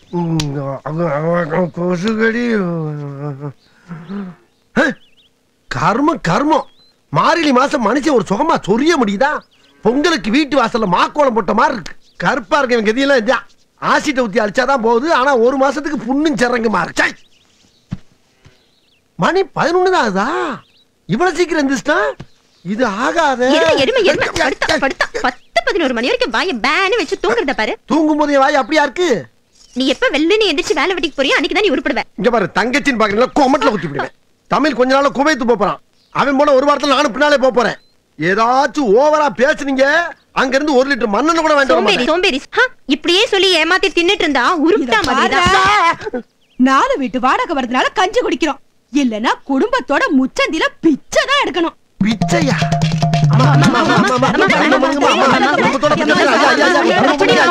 கொசுகடி கர்மம் கர்மம் மார்கழி மாசம் மனுஷன் ஒரு சுகமா சொரிய முடியுதா பொங்கலுக்கு வீட்டு வாசல்ல மாக்கோலம் போட்ட மாதிரி இருக்கு கருப்பா இருக்க இவங்க கதியெல்லாம் இதான் ஆசிட்ட ஊத்தி அடிச்சாதான் போகுது ஆனா ஒரு மாசத்துக்கு புண்ணும் சரங்குமா இருக்கு சை. மணி பதினொன்னு தான் ஆகுதா இவ்வளவு சீக்கிரம் எந்திரிச்சிட்டா இது ஆகாத எருமை எருமை எருமை படுத்தா படுத்தா பத்து பதினோரு மணி வரைக்கும் வாய பேனு வச்சு தூங்குறத பாரு தூங்கும் போதே வாய் அப்படியா இருக்கு நீ எப்ப வெள்ளனு எந்திரிச்சு வேலை வெட்டிக்கு போறியோ அன்னைக்கு தான் நீ உருப்படுவ இங்க பாரு தங்கச்சின்னு பாக்குறீங்களா கொமட்டில் குத்தி விடுவேன் தமிழ் கொஞ்ச நாள்ல குவைத்து போப் போறான் அவன் போன ஒரு வாரத்துல நானும் பின்னாலே போப் போறேன் ஏதாச்சும் ஓவரா பேசுனீங்க அங்க இருந்து ஒரு லிட்டர் மண்ணெண்ண கூட வேண்டாம் சோம்பேறி சோம்பேறி ஹா, இப்படியே சொல்லி ஏமாத்தி தின்னுட்டு இருந்தா உருப்பிட்டா மாதிரி நாலு வீட்டு வாடகை வரதுனால கஞ்சி குடிக்கிறோம் இல்லனா குடும்பத்தோட முச்சந்தில பிச்சை தான் எடுக்கணும் பிச்சையா அம்மா, அம்மா, அம்மா, அம்மா, அம்மா, அம்மா, அம்மா, அம்மா, அம்மா, அம்மா, குடும்பத்தோட பிச்சை, ஐயா, ஐயா, ஐயா, ஐயா,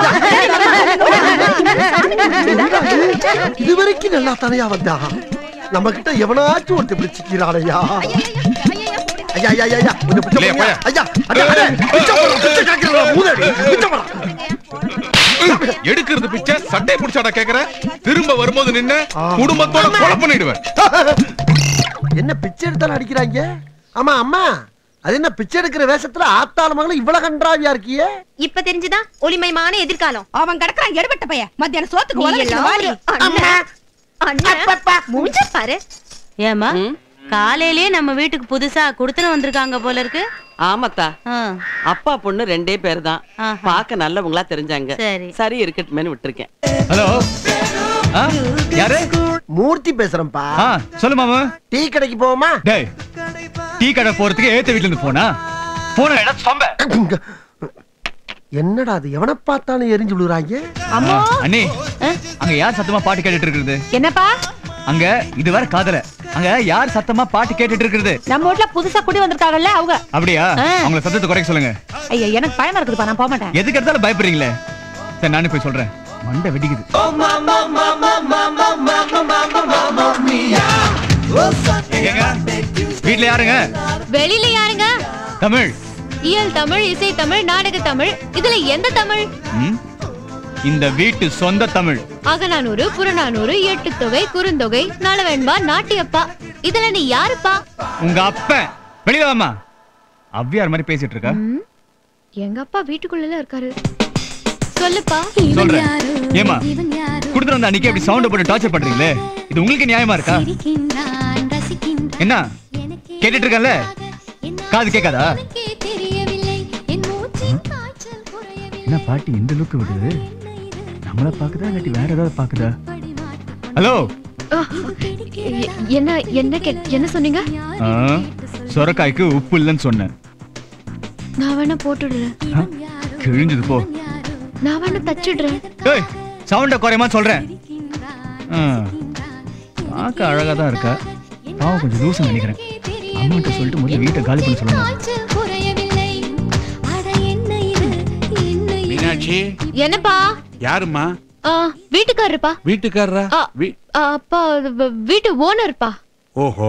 ஐயா. இது வரைக்கும் நல்லா தனியா வந்தா நம்ம கிட்ட எவனாச்சும் ஒருத்தர் பிடிச்சிக்கிறானையா ஐயா ஐயா ஐயா, ஐயா கொஞ்சம் பிச்சை இல்லையா, போடுங்க. போயா. ஐயா ஐயா ஐயா, பிச்சை போடுறோம், பிச்சை கேட்கிறோம், மூதாடி, பிச்சை போடுறோம். எடுக்கிறது பிச்சை சட்டை புடிச்சாடா கேக்குற திரும்ப வரும்போது நின்னு குடும்பத்தோட கொலை பண்ணிடுவேன் என்ன பிச்சை எடுத்தாலும் அடிக்கிறாங்க ஆமா அம்மா அது என்ன பிச்சை எடுக்கிற வேஷத்துல ஆத்தாள மகளும் இவ்வளவு கன்றாவியா இருக்கியே இப்ப தெரிஞ்சுதா ஒளிமயமான எதிர்காலம் அவன் கிடக்குறான் எடுபட்ட பையன் மத்தியானம் சோத்துக்கு நீ உதவி எல்லாம் வாடி ஒரு அண்ணன். அண்ணன், மூஞ்ச பாரு ஏமா காலையிலேயே நம்ம வீட்டுக்கு புதுசா குடுத்தன வந்திருக்காங்க போல இருக்கு ஆமாத்தா ஆ, அப்பா பொண்ணு ரெண்டே பேர் தான் ஆஹா. பார்க்க நல்லவங்களா தெரிஞ்சாங்க சரி. சரி இருக்கட்டுமேனு விட்டுருக்கேன் ஹலோ ஆ யாரு மூர்த்தி பேசுறேன்ப்பா ஆ சொல்லு மாமா டீ கடைக்கு போவோமா டேய் டீ கடை போறதுக்கு ஏத்த வீட்ல இருந்து போனா போன இடம் சொம்ப என்னடா அது எவனை பார்த்தாலும் எரிஞ்சு விழுறாங்க அம்மா அண்ணி அங்க யார் சத்தமா பாட்டு கேட்டுட்டு இருக்குது என்னப்பா அங்க இது வேற காதல அங்க யார் சத்தமா பாட்டு கேட்டுட்டு இருக்குது நம்ம வீட்ல புதுசா குடி வந்திருக்காங்கல்ல அவங்க அப்படியா அவங்கள சத்தத்தை குறைக்க சொல்லுங்க ஐயா எனக்கு பயமா இருக்குதுப்பா நான் போக மாட்டேன் எதுக்கு எடுத்தாலும் பயப்படுறீங்களே சரி நானே போய் சொல்றேன் மண்டை வெடிக்குது ஏங்க, வீட்ல யாருங்க வெளியில யாருங்க தமிழ் இயல் தமிழ் இசை தமிழ் நாடக தமிழ் இதுல எந்த தமிழ் ம்? இந்த வீட்டு சொந்த தமிழ் அகநானூறு புறநானூறு எட்டு தொகை குறுந்தொகை நலவெண்பா நாட்டியப்பா இதுல நீ யாருப்பா உங்க அப்பன் வெளியில வாமா அவ்வியார் மாதிரி பேசிட்டு இருக்கா எங்க அப்பா வீட்டுக்குள்ள இருக்காரு சொல்லுப்பா சொல்றேன் ஏமா குடுத்துட்டு வந்த அன்னைக்கு அப்படி சவுண்ட் போட்டு டார்ச்சர் பண்றீங்களே இது உங்களுக்கு நியாயமா இருக்கா என்ன கேட்டுட்டு இருக்கல காது கேட்காதா என்ன பாட்டி இந்த லுக்கு விடுது நம்மள பாக்குதா இல்லாட்டி வேற ஏதாவது பாக்குதா ஹலோ என்ன என்ன என்ன சொன்னீங்க சொரக்காய்க்கு உப்பு இல்லைன்னு சொன்னேன் நான் வேணா போட்டுடுறேன் ஆ, கிழிஞ்சது போ நான் வேணா தச்சிடுறேன் ஏய் சவுண்ட குறையமா சொல்றேன் ஆ, பார்க்க அழகா தான் இருக்கா பாவம் கொஞ்சம் லூசம் நினைக்கிறேன் அம்மாட்ட சொல்லிட்டு முதல்ல வீட்டை காலி பண்ண சொல்லணும் மீனாட்சி என்னப்பா யாரும்மா ஆ, வீட்டுக்காரருப்பா வீட்டுக்காரரா ஆ, ஆ, அப்பா வ- வீட்டு ஓனர்ப்பா ஓஹோ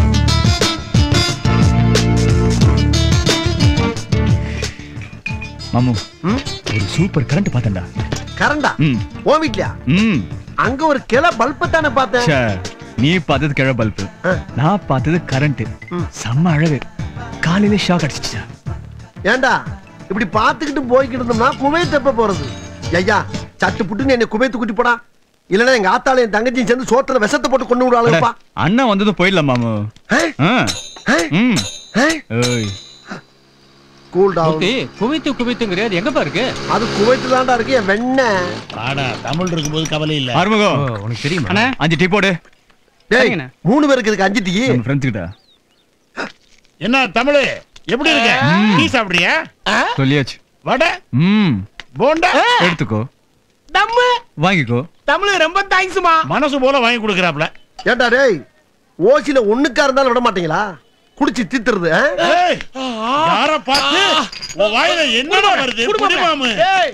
மாமு ஒரு சூப்பர் கரண்ட் பார்த்தேன்டா கரண்டா ம் ஓ வீட்லயா ம் அங்க ஒரு கிளை பல்ப தானே பார்த்தேன் ச்சே, நீ பார்த்தது கிழ பல்பு நான் பார்த்தது கரண்ட் செம்ம அழகு காலையில ஷாக் அடிச்சிச்சா ஏண்டா இப்படி பார்த்துக்கிட்டு போய்கிட்டு இருந்தோம்னா குவைத் எப்ப போறது ஐயா சட்டு புட்டுன்னு என்னை குவைத்து கூட்டி போடா இல்லைன்னா எங்க ஆத்தால என் தங்கச்சியும் சேர்ந்து சோத்துல விஷத்தை போட்டு கொண்டு விடுவாளுப்பா அண்ணன் வந்ததும் போயிடலாம் மாமு ஆ. ம் ஏய் கூல் டவுன் குவைத்து குவைத்துங்கிற அது எங்கப்பா இருக்கு அது குவைத்து தான்டா இருக்கு என் வெண்ணெய் ஆடா தமிழ் இருக்கும்போது கவலை இல்ல ஆறுமுகம் உனக்கு தெரியுமா அண்ணா அஞ்சு டீ போடு டேய் மூணு பேருக்கு இதுக்கு அஞ்சு டீ நம்ம ஃப்ரெண்ட்ஸ் கிட்ட என்ன தமிழ் எப்படி இருக்க டீ சாப்பிடுறியா சொல்லியாச்சு வடை ம் போண்டா எடுத்துக்கோ தம்மு வாங்கிக்கோ தமிழ் ரொம்ப தேங்க்ஸ்மா மனசு போல வாங்கி கொடுக்கறாப்ல ஏண்டா டேய் ஓசில ஒண்ணுக்கா இருந்தாலும் விட மாட்டீங்களா குடிச்சு தீத்துறது ஆ? ஏய் யார பார்த்து உன் வாயில என்னடா வருது புடிமாமு ஏய்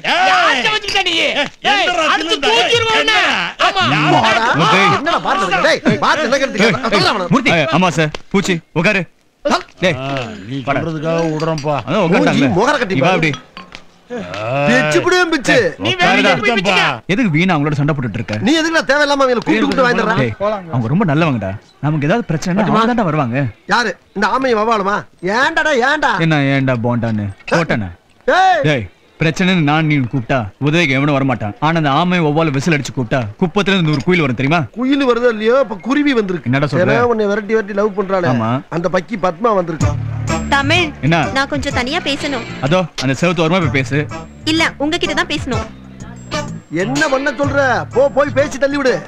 வாடா. என்னடா பாத்து டேய் பாத்து என்ன கேட்டு மூர்த்தி ஆமா சார் பூச்சி உட்காரு டேய் நீ சொல்றதுக்காக விடுறோம்ப்பா அதான் உட்கார்ந்தாங்களே. மூஞ்சி முகர கட்டி நீ வா பாரு. அப்படி பிச்சு பிடுவேன் பிச்சு நீ வேலைக்கு போய் பிச்சுக்க. எதுக்கு வீணா அவங்களோட சண்டை போட்டுட்டு இருக்க நீ எதுக்குல தேவையில்லாம அவங்களை கூப்பிட்டு கூப்பிட்டு வாங்கிடுறா டேய், அவங்க ரொம்ப நல்லவங்கடா நமக்கு ஏதாவது பிரச்சனை அவங்க வருவாங்க யாரு இந்த ஆமையை வவாலுமா ஏன்டாடா ஏன்டா என்ன ஏன்டா போண்டான்னு போட்டானே ஏய் டேய் பிரச்சனைன்னு நான் நீ கூப்பிட்டா உதவிக்கு எவனும் வரமாட்டான் ஆனா அந்த ஆமை ஒவ்வால விசில் அடிச்சு கூப்பிட்டா குப்பத்துல இருந்து நூறு குயில் வரும் தெரியுமா குயில் வருதோ இல்லையோ இப்ப குருவி வந்திருக்கு என்னடா சொல்ற? ஏன்னா உன்னை விரட்டி விரட்டி லவ் பண்றாளே ஆமா. அந்த பக்கி பத்மா வந்திருக்கு தமிழ் என்ன நான் கொஞ்சம் தனியா பேசணும் அதோ அந்த செவத்து ஓரமா போய் பேசு இல்ல உங்ககிட்ட தான் பேசணும் என்ன பண்ண சொல்ற போ போய் பேசி தள்ளி விடு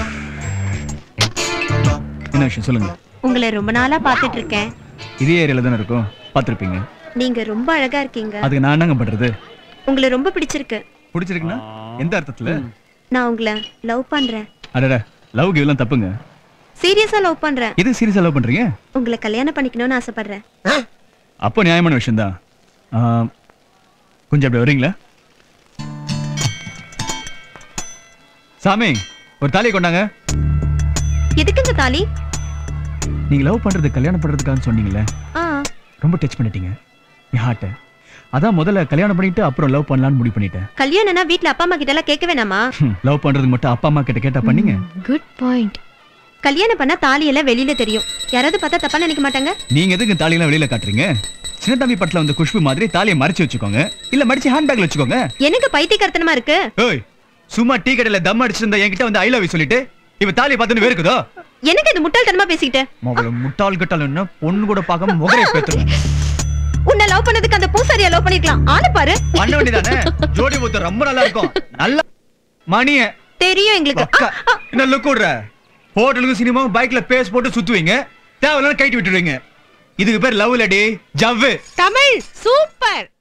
என்ன விஷயம் சொல்லுங்க உங்களை ரொம்ப நாளா பாத்துட்டு இருக்கேன் இதே ஏரியால தானே இருக்கும் பார்த்திருப்பீங்க நீங்க ரொம்ப அழகா இருக்கீங்க அதுக்கு நான் என்னங்க பண்றது உங்களை ரொம்ப பிடிச்சிருக்கு பிடிச்சிருக்குன்னா எந்த அர்த்தத்துல நான் உங்களை லவ் பண்றேன் அடடா லவ் கிவ்லாம் தப்புங்க சீரியஸா லவ் பண்றேன் எது சீரியஸா லவ் பண்றீங்க உங்களை கல்யாணம் பண்ணிக்கணும்னு ஆசைப்படுறேன் அப்போ நியாயமான விஷயம்தான் ஆ, கொஞ்சம் அப்படி வரீங்களா சாமி ஒரு தாலியை கொண்டாங்க எதுக்கு இந்த தாலி நீங்க லவ் பண்றது கல்யாணம் பண்றதுக்காக சொன்னீங்கல்ல ஆ ரொம்ப டச் பண்ணிட்டீங்க என் ஹார்ட்டை அதான் முதல்ல கல்யாணம் பண்ணிட்டு அப்புறம் லவ் பண்ணலாம்னு முடிவு பண்ணிட்டேன் கல்யாணம்னா வீட்ல அப்பா அம்மா கிட்ட எல்லாம் கேட்க வேணாமா லவ் பண்றது மட்டும் அப்பா அம்மா கிட்ட கேட்டா பண்ணீங்க குட் பாயிண்ட் கல்யாணம் பண்ணா தாலி எல்லாம் வெளியில தெரியும் யாராவது பார்த்தா தப்பா நினைக்க மாட்டாங்க நீங்க எதுக்கு தாலியெல்லாம் வெளியில காட்டுறீங்க சின்ன தம்பி பட்டில வந்து குஷ்பு மாதிரி தாலியை மறைச்சு வச்சுக்கோங்க இல்ல மடிச்சு ஹேண்ட்பேக்ல வச்சுக்கோங்க எனக்கு பைத்தியக்காரத்தனமா இருக்கு ஏய் சும்மா டீ கடையில தம் அடிச்சிருந்த என்கிட்ட வந்து ஐ லவ் சொல்லிட்டு இவ தாலியை பார்த்துன்னு வேறுக்குதோ எனக்கு இது முட்டாள்தனமா பேசிக்கிட்டு மொபைல முட்டாள் கிட்டால் என்ன பொண்ணு கூட பார்க்காம முகரை பேத்துரும் உன்னை லவ் பண்ணதுக்கு அந்த பூசாரியா லவ் பண்ணிருக்கலாம் ஆளு பாரு பண்ண வேண்டியதானே ஜோடி முத்து ரொம்ப நல்லா இருக்கும் நல்ல மணிய தெரியும் எங்களுக்கு அக்கா, என்ன லுக் விடுற ஹோட்டலுக்கு சினிமா பைக்ல பேஸ் போட்டு சுத்துவீங்க தேவையில்லாம் கைட்டு விட்டுடுவீங்க இதுக்கு பேர் லவ் இல்லடி ஜவ்வு தமிழ் சூப்பர்